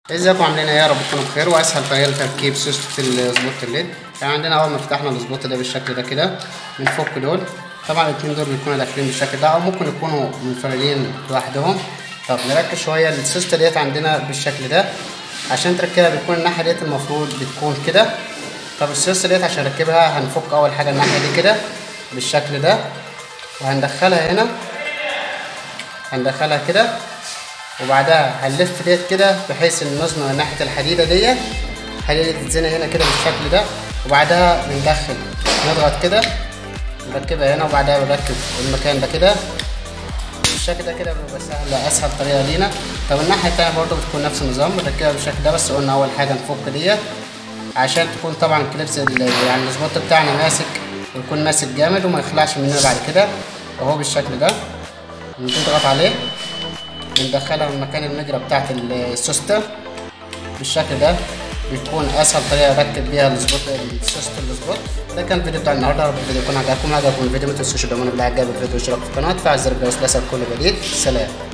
ازيكم عاملين ايه يا رب تكونوا بخير واسهل طريقه لتركيب سوسته السبوت الليد يعني عندنا اول ما فتحنا السبوت ده بالشكل ده كده بنفك دول طبعا الاتنين دول بيكونوا داخلين بالشكل ده او ممكن يكونوا منفردين لوحدهم طب نركز شويه السوسته ديت عندنا بالشكل ده عشان تركبها بتكون الناحيه ديت المفروض بتكون كده طب السوسته ديت عشان نركبها هنفك اول حاجه الناحيه دي كده بالشكل ده وهندخلها هنا هندخلها كده وبعدها هنلف ديت كده بحيث ان نزنق ناحيه الحديده ديت الحديده تتزنق هنا كده بالشكل ده وبعدها بندخل نضغط كده نركبها هنا وبعدها بنركب المكان ده كده بالشكل ده كده بيبقى سهل اسهل طريقه لينا طب الناحيه التانيه برضه بتكون نفس النظام بنركبها بالشكل ده بس قلنا اول حاجه نفك ديت عشان تكون طبعا الكليبس يعني السبوت بتاعنا ماسك ويكون ماسك جامد وما يخلعش مننا بعد كده وهو بالشكل ده بنضغط عليه بندخلها من مكان المجرى بتاعت السوستة بالشكل ده بتكون اسهل طريقه اركب بيها السبوت السوست السبوت ده كان الفيديو بتاع النهارده رب الفيديو يكون عجبكم عجبكم الفيديو ما تنسوش تدعمونا باللايك جايب الفيديو واشتراك في القناه وتفعل زر الجرس ليصل كل جديد سلام